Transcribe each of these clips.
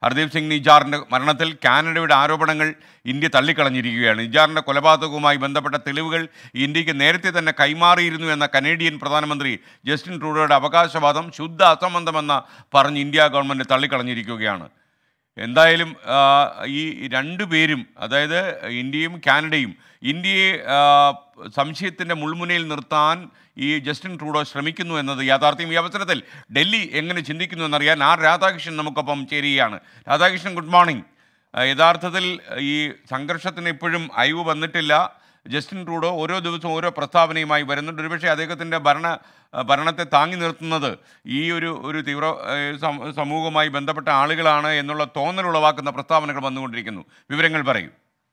ഹർദീപ് സിംഗ് നിജാറിൻ്റെ മരണത്തിൽ കാനഡയുടെ ആരോപണങ്ങൾ ഇന്ത്യ തള്ളിക്കളഞ്ഞിരിക്കുകയാണ് നിജാറിൻ്റെ കൊലപാതകവുമായി ബന്ധപ്പെട്ട തെളിവുകൾ ഇന്ത്യക്ക് നേരത്തെ തന്നെ കൈമാറിയിരുന്നു എന്ന കനേഡിയൻ പ്രധാനമന്ത്രി ജസ്റ്റിൻ ട്രൂഡോയുടെ അവകാശവാദം ശുദ്ധ അസംബന്ധമെന്ന് പറഞ്ഞ് ഇന്ത്യ ഗവൺമെൻറ് തള്ളിക്കളഞ്ഞിരിക്കുകയാണ് എന്തായാലും ആ, ഈ രണ്ടു പേരും അതായത് ഇന്ത്യയും കാനഡയും ഇന്ത്യയെ ആ, സംശയത്തിൻ്റെ മുൾമുനയിൽ നിർത്താൻ ഈ ജസ്റ്റിൻ ട്രൂഡോ ശ്രമിക്കുന്നു എന്നത് യാഥാർത്ഥ്യം ഈ അവസരത്തിൽ ഡൽഹി എങ്ങനെ ചിന്തിക്കുന്നു എന്നറിയാൻ ആർ രാധാകൃഷ്ണൻ നമുക്കൊപ്പം ചേരുകയാണ് രാധാകൃഷ്ണൻ ഗുഡ് മോർണിംഗ് ആ, യഥാർത്ഥത്തിൽ ഈ സംഘർഷത്തിന് ഇപ്പോഴും അയവ് വന്നിട്ടില്ല ജസ്റ്റിൻ ട്രൂഡോ ഓരോ ദിവസവും ഓരോ പ്രസ്താവനയുമായി വരുന്നുണ്ട് ഒരുപക്ഷെ അദ്ദേഹത്തിൻ്റെ ഭരണ ആ, ഭരണത്തെ താങ്ങി നിർത്തുന്നത് ഈ ഒരു ഒരു തീവ്ര ഏ, സം- സമൂഹവുമായി ബന്ധപ്പെട്ട ആളുകളാണ് എന്നുള്ള തോന്നൽ ഉളവാക്കുന്ന പ്രസ്താവനകൾ വന്നുകൊണ്ടിരിക്കുന്നു വിവരങ്ങൾ പറയൂ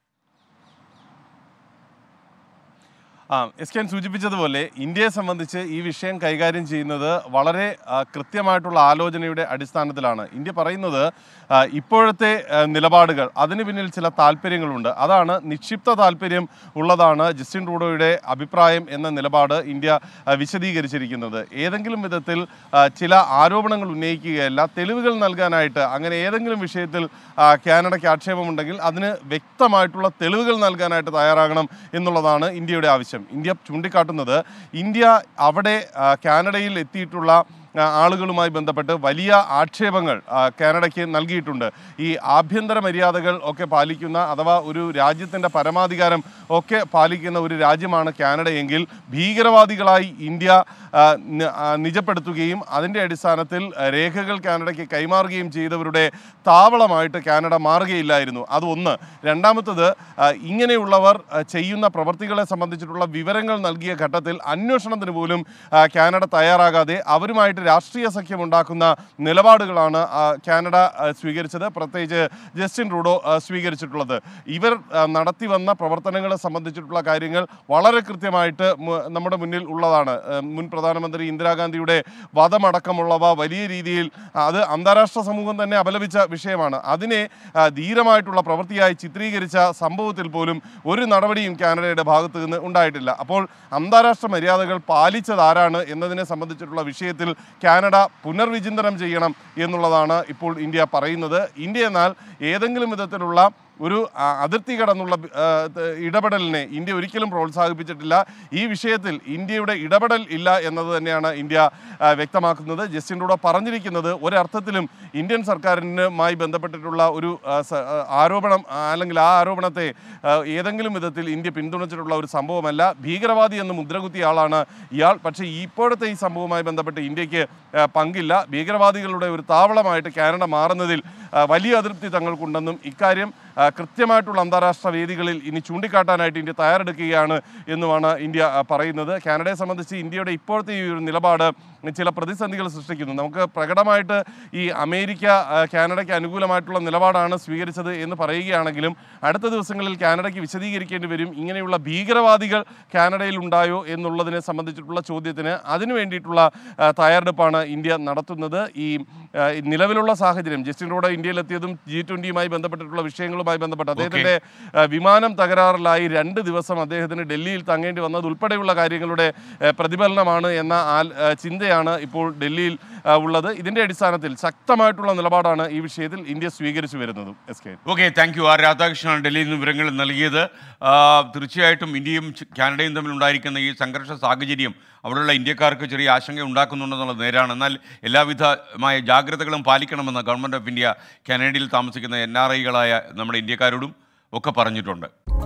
ആ എസ് കെൻ സൂചിപ്പിച്ചതുപോലെ ഇന്ത്യയെ സംബന്ധിച്ച് ഈ വിഷയം കൈകാര്യം ചെയ്യുന്നത് വളരെ ആ, കൃത്യമായിട്ടുള്ള ആലോചനയുടെ അടിസ്ഥാനത്തിലാണ് ഇന്ത്യ പറയുന്നത് ആ, ഇപ്പോഴത്തെ ആ, നിലപാടുകൾ അതിന് പിന്നിൽ ചില താല്പര്യങ്ങളുണ്ട് അതാണ് നിക്ഷിപ്ത താല്പര്യം ഉള്ളതാണ് ജസ്റ്റിൻ ട്രൂഡോയുടെ അഭിപ്രായം എന്ന നിലപാട് ഇന്ത്യ ആ, വിശദീകരിച്ചിരിക്കുന്നത് ഏതെങ്കിലും വിധത്തിൽ ആ, ചില ആരോപണങ്ങൾ ഉന്നയിക്കുകയല്ല തെളിവുകൾ നൽകാനായിട്ട് അങ്ങനെ ഏതെങ്കിലും വിഷയത്തിൽ ആ, കാനഡയ്ക്ക് ആക്ഷേപമുണ്ടെങ്കിൽ അതിന് വ്യക്തമായിട്ടുള്ള തെളിവുകൾ നൽകാനായിട്ട് തയ്യാറാകണം എന്നുള്ളതാണ് ഇന്ത്യയുടെ ആവശ്യം ഇന്ത്യ ചൂണ്ടിക്കാട്ടുന്നത് ഇന്ത്യ അവിടെ ആ, കാനഡയിൽ എത്തിയിട്ടുള്ള ആ, ആളുകളുമായി ബന്ധപ്പെട്ട് വലിയ ആക്ഷേപങ്ങൾ ആ, കാനഡയ്ക്ക് നൽകിയിട്ടുണ്ട് ഈ ആഭ്യന്തര മര്യാദകൾ ഒക്കെ പാലിക്കുന്ന അഥവാ ഒരു രാജ്യത്തിൻ്റെ പരമാധികാരം ഒക്കെ പാലിക്കുന്ന ഒരു രാജ്യമാണ് കാനഡ എങ്കിൽ ഭീകരവാദികളായി ഇന്ത്യ ആ, നി- ആ, നിജപ്പെടുത്തുകയും അതിൻ്റെ അടിസ്ഥാനത്തിൽ ആ, രേഖകൾ കാനഡയ്ക്ക് കൈമാറുകയും ചെയ്തവരുടെ താവളമായിട്ട് കാനഡ മാറുകയില്ലായിരുന്നു അത് ഒന്ന് രണ്ടാമത്തത് ആ, ഇങ്ങനെയുള്ളവർ ആ, ചെയ്യുന്ന പ്രവർത്തികളെ സംബന്ധിച്ചിട്ടുള്ള വിവരങ്ങൾ നൽകിയ ഘട്ടത്തിൽ അന്വേഷണത്തിന് പോലും ആ, കാനഡ തയ്യാറാകാതെ അവരുമായിട്ട് രാഷ്ട്രീയ സഖ്യമുണ്ടാക്കുന്ന നിലപാടുകളാണ് ആ, കാനഡ ആ, സ്വീകരിച്ചത് പ്രത്യേകിച്ച് ജസ്റ്റിൻ ട്രൂഡോ ആ, സ്വീകരിച്ചിട്ടുള്ളത് ഇവർ ആ, നടത്തി വന്ന പ്രവർത്തനങ്ങളെ സംബന്ധിച്ചിട്ടുള്ള കാര്യങ്ങൾ വളരെ കൃത്യമായിട്ട് മു- നമ്മുടെ മുന്നിൽ ഉള്ളതാണ് ആ, മുൻ പ്രധാനമന്ത്രി ഇന്ദിരാഗാന്ധിയുടെ വധമടക്കമുള്ളവ വലിയ രീതിയിൽ ആ, അത് അന്താരാഷ്ട്ര സമൂഹം തന്നെ അപലപിച്ച വിഷയമാണ് അതിനെ ആ, ധീരമായിട്ടുള്ള പ്രവൃത്തിയായി ചിത്രീകരിച്ച സംഭവത്തിൽ പോലും ഒരു നടപടിയും കാനഡയുടെ ഭാഗത്ത് നിന്ന് ഉണ്ടായിട്ടില്ല അപ്പോൾ അന്താരാഷ്ട്ര മര്യാദകൾ പാലിച്ചത് ആരാണ് എന്നതിനെ സംബന്ധിച്ചിട്ടുള്ള വിഷയത്തിൽ കാനഡ പുനർവിചിന്തനം ചെയ്യണം എന്നുള്ളതാണ് ഇപ്പോൾ ഇന്ത്യ പറയുന്നത് ഇന്ത്യ എന്നാൽ ഏതെങ്കിലും വിധത്തിലുള്ള ഒരു ആ, അതിർത്തി കടന്നുള്ള ആ, ത- ഇടപെടലിനെ ഇന്ത്യ ഒരിക്കലും പ്രോത്സാഹിപ്പിച്ചിട്ടില്ല ഈ വിഷയത്തിൽ ഇന്ത്യയുടെ ഇടപെടൽ ഇല്ല എന്നത് തന്നെയാണ് ഇന്ത്യ ആ, വ്യക്തമാക്കുന്നത് ജസ്റ്റിൻ ട്രൂഡോ പറഞ്ഞിരിക്കുന്നത് ഒരർത്ഥത്തിലും ഇന്ത്യൻ സർക്കാരിനുമായി ബന്ധപ്പെട്ടിട്ടുള്ള ഒരു ആ, സ- ആ, ആരോപണം ആ, അല്ലെങ്കിൽ ആ ആരോപണത്തെ ആ, ഏതെങ്കിലും വിധത്തിൽ ഇന്ത്യ പിന്തുണച്ചിട്ടുള്ള ഒരു സംഭവമല്ല ഭീകരവാദി എന്ന് മുദ്രകുത്തിയ ആളാണ് ഇയാൾ പക്ഷേ ഇപ്പോഴത്തെ ഈ സംഭവവുമായി ബന്ധപ്പെട്ട് ഇന്ത്യക്ക് ആ, പങ്കില്ല ഭീകരവാദികളുടെ ഒരു താവളമായിട്ട് കാനഡ മാറുന്നതിൽ ആ, വലിയ അതൃപ്തി തങ്ങൾക്കുണ്ടെന്നും ഇക്കാര്യം ആ, കൃത്യമായിട്ടുള്ള അന്താരാഷ്ട്ര വേദികളിൽ ഇനി ചൂണ്ടിക്കാട്ടാനായിട്ട് ഇന്ത്യ തയ്യാറെടുക്കുകയാണ് എന്നുമാണ് ഇന്ത്യ ആ, പറയുന്നത് കാനഡയെ സംബന്ധിച്ച് ഇന്ത്യയുടെ ഇപ്പോഴത്തെ ഈ ഒരു നിലപാട് ചില പ്രതിസന്ധികൾ സൃഷ്ടിക്കുന്നു നമുക്ക് പ്രകടമായിട്ട് ഈ അമേരിക്ക ആ, കാനഡയ്ക്ക് അനുകൂലമായിട്ടുള്ള നിലപാടാണ് സ്വീകരിച്ചത് എന്ന് പറയുകയാണെങ്കിലും അടുത്ത ദിവസങ്ങളിൽ കാനഡയ്ക്ക് വിശദീകരിക്കേണ്ടി വരും ഇങ്ങനെയുള്ള ഭീകരവാദികൾ കാനഡയിൽ ഉണ്ടായോ എന്നുള്ളതിനെ സംബന്ധിച്ചിട്ടുള്ള ചോദ്യത്തിന് അതിനു വേണ്ടിയിട്ടുള്ള ആ, തയ്യാറെടുപ്പാണ് ഇന്ത്യ നടത്തുന്നത് ഈ ആ, ഈ നിലവിലുള്ള സാഹചര്യം ജസ്റ്റിൻ റോഡ് ഇന്ത്യയിലെത്തിയതും ജി ട്വന്റിയുമായി ബന്ധപ്പെട്ടിട്ടുള്ള വിഷയങ്ങളുമായി ബന്ധപ്പെട്ട് അദ്ദേഹത്തിന്റെ ആ, വിമാനം തകരാറിലായി രണ്ട് ദിവസം അദ്ദേഹത്തിന് ഡൽഹിയിൽ തങ്ങേണ്ടി വന്നത് ഉൾപ്പെടെയുള്ള കാര്യങ്ങളുടെ ആ, പ്രതിഫലനമാണ് എന്ന ആൽ- ആ, ചിന്തയാണ് ഇപ്പോൾ ഡൽഹിയിൽ ആ, ഉള്ളത് ഇതിന്റെ അടിസ്ഥാനത്തിൽ ശക്തമായിട്ടുള്ള നിലപാടാണ് ഈ വിഷയത്തിൽ ഇന്ത്യ സ്വീകരിച്ചു വരുന്നതും S K okay thank you R രാധാകൃഷ്ണനാണ് ഡൽഹിയിൽ നിന്ന് വിവരങ്ങൾ നൽകിയത് ആ, തീർച്ചയായിട്ടും ഇന്ത്യയും ച- കാനഡയും തമ്മിൽ ഉണ്ടായിരിക്കുന്ന ഈ സംഘർഷ സാഹചര്യം അവിടെയുള്ള ഇന്ത്യക്കാർക്ക് ചെറിയ ആശങ്ക ഉണ്ടാക്കുന്നുണ്ടെന്നുള്ളത് നേരാണ് എന്നാൽ എല്ലാവിധമായ ജാഗ്രതകളും പാലിക്കണമെന്ന് ഗവൺമെൻറ് ഓഫ് ഇന്ത്യ കാനഡയിൽ താമസിക്കുന്ന എൻ ആർ ഐകളായ നമ്മുടെ ഇന്ത്യക്കാരോടും ഒക്കെ പറഞ്ഞിട്ടുണ്ട്